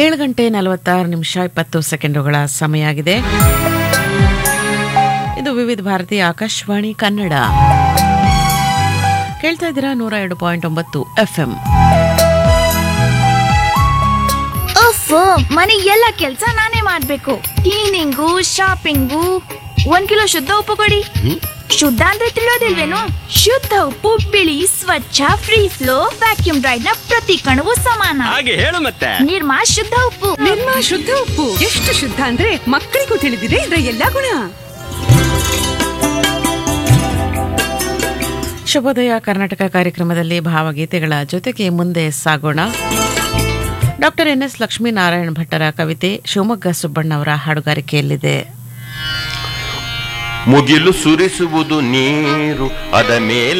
ಏಳು ಗಂಟೆ ನಲವತ್ತಾರು ನಿಮಿಷ ಇಪ್ಪತ್ತು ಸೆಕೆಂಡುಗಳ ಸಮಯ ಆಗಿದೆ ಇದು ವಿವಿಧ ಭಾರತಿ ಆಕಾಶವಾಣಿ ಕನ್ನಡ ಕೇಳ್ತಾ ಇದ್ದೀರಾ ನೂರ ಎರಡು ಪಾಯಿಂಟ್ ಒಂಬತ್ತು ಎಫ್ ಎಂ ಅಫ್ ಮನೆ ಎಲ್ಲ ಕೆಲ್ಸ ನಾನೇ ಮಾಡ್ಬೇಕು ಕ್ಲೀನಿಂಗು ಶಾಪಿಂಗು ಒಂದ್ ಕಿಲೋ ಶುದ್ಧ ಉಪ್ಪು ಕೊಡಿ ಶುದ್ಧ ಅಂದ್ರೆ ತಿಳಿಯೋದಿಲ್ವೇನು ಶುದ್ಧ ಉಪ್ಪು ಬಿಳಿ ಸ್ವಚ್ಛ ಫ್ರೀ ಫ್ಲೋ ವ್ಯಾಕ್ಯೂಮ್ ಡ್ರೈಡ್ ನ ಪ್ರತಿ ಕಣವು ಸಮಾನ ಹಾಗೆ ಹೇಳು ಮತ್ತೆ ನಿರ್ಮಾ ಶುದ್ಧ ಉಪ್ಪು ನಿರ್ಮಾ ಶುದ್ಧ ಉಪ್ಪು ಎಷ್ಟು ಶುದ್ಧ ಅಂದ್ರೆ ಮಕ್ಕಳಿಗೂ ತಿಳಿದಿದೆ ಇದರ ಎಲ್ಲಾ ಗುಣ ಶುಭೋದಯ ಕರ್ನಾಟಕ ಕಾರ್ಯಕ್ರಮದಲ್ಲಿ ಭಾವಗೀತೆಗಳ ಜೊತೆಗೆ ಮುಂದೆ ಸಾಗೋಣ ಡಾಕ್ಟರ್ ಎನ್ ಎಸ್ ಲಕ್ಷ್ಮೀನಾರಾಯಣ ಭಟ್ಟರ ಕವಿತೆ ಶಿವಮೊಗ್ಗ ಸುಬ್ಬಣ್ಣ ಅವರ ಹಾಡುಗಾರಿಕೆಯಲ್ಲಿದೆ ಮುಗಿಲು ಸುರಿಸುವುದು ನೀರು ಅದ ಮೇಲೆ